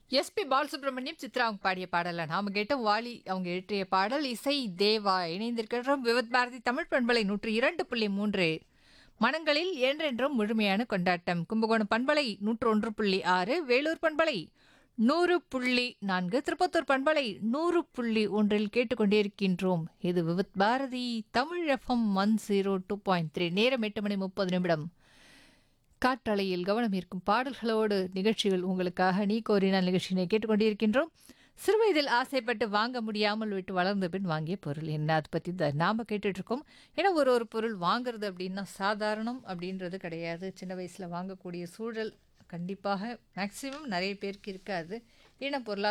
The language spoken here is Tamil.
எஸ்பி பாலசுப்ரமணியம் சித்ரா அவங்க பாடிய பாடல நாம கேட்ட வாலி அவங்க இயற்றிய பாடல் இசை தேவா இணைந்திருக்கின்றோம் விவத் பாரதி தமிழ் பண்பலை நூற்று இரண்டு புள்ளி மூன்று மனங்களில் என்றென்றும் முழுமையான கொண்டாட்டம் கும்பகோணம் பண்பலை நூற்று ஒன்று புள்ளி ஆறு வேலூர் பண்பலை நூறு புள்ளி நான்கு திருப்பத்தூர் பண்பலை நூறு புள்ளி ஒன்றில் கேட்டுக்கொண்டிருக்கின்றோம் இது Vividh Bharati Tamil FM one zero two point three நேரம் எட்டு மணி முப்பது நிமிடம் காற்றலையில் கவனம் ஈர்க்கும் பாடல்களோடு நிகழ்ச்சிகள் உங்களுக்காக நீ கோரினால் நிகழ்ச்சியினை கேட்டுக்கொண்டிருக்கின்றோம் சிறுவயதில் ஆசைப்பட்டு வாங்க முடியாமல் விட்டு வளர்ந்த பின் வாங்கிய பொருள் என்ன அதை பற்றி தான் நாம் கேட்டுட்ருக்கோம் ஏன்னா ஒரு ஒரு பொருள் வாங்குறது அப்படின்னா சாதாரணம் அப்படின்றது கிடையாது சின்ன வயசில் வாங்கக்கூடிய சூழல் கண்டிப்பாக மேக்சிமம் நிறைய பேருக்கு இருக்காது ஏன்னா பொருளாதார